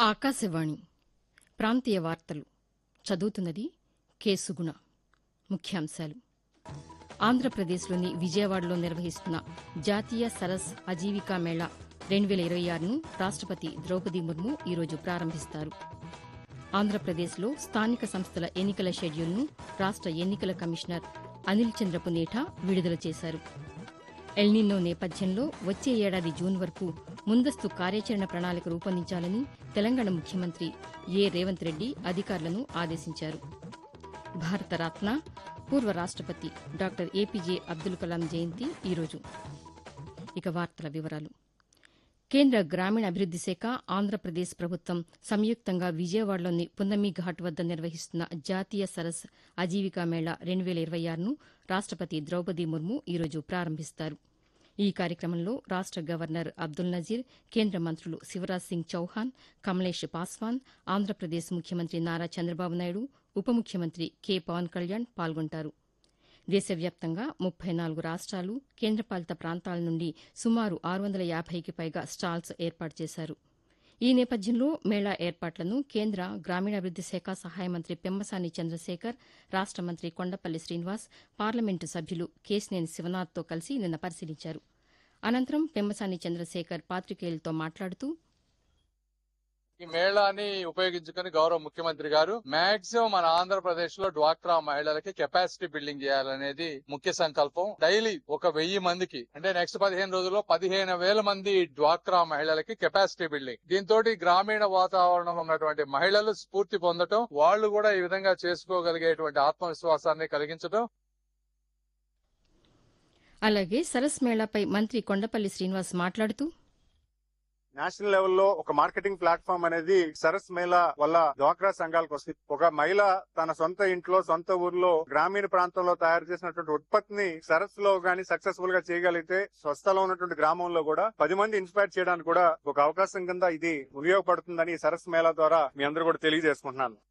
ఆకాశవాణి ప్రాంతీయ వార్తలు చదువుతున్నది కె సుగుణ ముఖ్యాంశాలు ఆంధ్రప్రదేశ్లోని విజయవాడలో నిర్వహిస్తున్న జాతీయ సరస్ అజీవికా మేళా రెండు వేల ఇరవై ఆరును రాష్టపతి ద్రౌపది ముర్ము ఈరోజు ప్రారంభిస్తారు ఆంధ్రప్రదేశ్లో స్థానిక సంస్థల ఎన్నికల షెడ్యూల్ను రాష్ట ఎన్నికల కమిషనర్ అనిల్ చంద్ర పునేఠా విడుదల చేశారు ఎల్నినో నేపథ్యంలో వచ్చే ఏడాది జూన్ వరకు ముందస్తు కార్యాచరణ ప్రణాళిక రూపొందించాలని తెలంగాణ ముఖ్యమంత్రి ఏ రేవంత్ రెడ్డి అధికారులను ఆదేశించారు భారతరత్న పూర్వ రాష్టపతి డాక్టర్ ఏపీజే అబ్దుల్ కలాం జయంతి ఈరోజు ఇక వార్తల వివరాలు కేంద్ర గ్రామీణాభివృద్ది శాఖ ఆంధ్రప్రదేశ్ ప్రభుత్వం సంయుక్తంగా విజయవాడలోని పున్నమి ఘాట్ వద్ద నిర్వహిస్తున్న జాతీయ సరస్ అజీవికా మేళా రెండు వేల ఇరవై ఆరును రాష్టపతి ద్రౌపది ముర్ము ఈరోజు ప్రారంభిస్తారు ఈ కార్యక్రమంలో రాష్ట గవర్నర్ అబ్దుల్ నజీర్ కేంద్ర మంత్రులు శివరాజ్ సింగ్ చౌహాన్ కమలేష్ పాస్వాన్ ఆంధ్రప్రదేశ్ ముఖ్యమంత్రి నారా చంద్రబాబు నాయుడు ఉప ముఖ్యమంత్రి కె పవన్ కళ్యాణ్ పాల్గొంటారు దేశవ్యాప్తంగా ముప్పై నాలుగు రాష్ట్రాలు కేంద్రపాలిత ప్రాంతాల నుండి సుమారు ఆరు వందల యాభైకి పైగా స్టాల్స్ ఏర్పాటు చేశారు ఈ నేపథ్యంలో మేళా ఏర్పాట్లను కేంద్ర గ్రామీణాభివృద్ది శాఖ సహాయ మంత్రి పెమ్మసాని చంద్రశేఖర్ రాష్ట మంత్రి కొండపల్లి శ్రీనివాస్ పార్లమెంటు సభ్యులు కేశినేని శివనాథ్తో కలిసి నిన్న పరిశీలించారు అనంతరం పెమ్మసాని చంద్రశేఖర్ పాతికేయులతో మాట్లాడుతూ ఈ మేళాని ఉపయోగించుకుని గౌరవ ముఖ్యమంత్రి గారు మాక్సిమం మన ఆంధ్రప్రదేశ్ లో డ్వాక్రా మహిళలకి కెపాసిటీ బిల్డింగ్ చేయాలనేది ముఖ్య సంకల్పం డైలీ ఒక వెయ్యి మందికి అంటే నెక్స్ట్ పదిహేను రోజుల్లో పదిహేను వేల మంది డ్వాక్రా మహిళలకి కెపాసిటీ బిల్డింగ్ దీంతో గ్రామీణ వాతావరణంలో ఉన్నటువంటి మహిళలు స్ఫూర్తి పొందటం వాళ్ళు కూడా ఈ విధంగా చేసుకోగలిగేటువంటి ఆత్మవిశ్వాసాన్ని కలిగించడం అలాగే సరస్ మేళాపై మంత్రి కొండపల్లి శ్రీనివాస్ మాట్లాడుతూ నేషనల్ లెవెల్లో ఒక మార్కెటింగ్ ప్లాట్ఫామ్ అనేది సరస్ మేళా వల్ల డ్వాక్రా సంఘాలకు వస్తుంది ఒక మహిళ తన సొంత ఇంట్లో సొంత ఊర్లో గ్రామీణ ప్రాంతంలో తయారు చేసినటువంటి ఉత్పత్తిని సరస్ లో గానీ సక్సెస్ఫుల్ గా చేయగలిగితే స్వస్థలో ఉన్నటువంటి గ్రామంలో కూడా పది మంది ఇన్స్పైర్ చేయడానికి కూడా ఒక అవకాశం కింద ఇది ఉపయోగపడుతుందని ఈ సరస్ మేళా ద్వారా మీ అందరూ కూడా తెలియజేసుకుంటున్నాను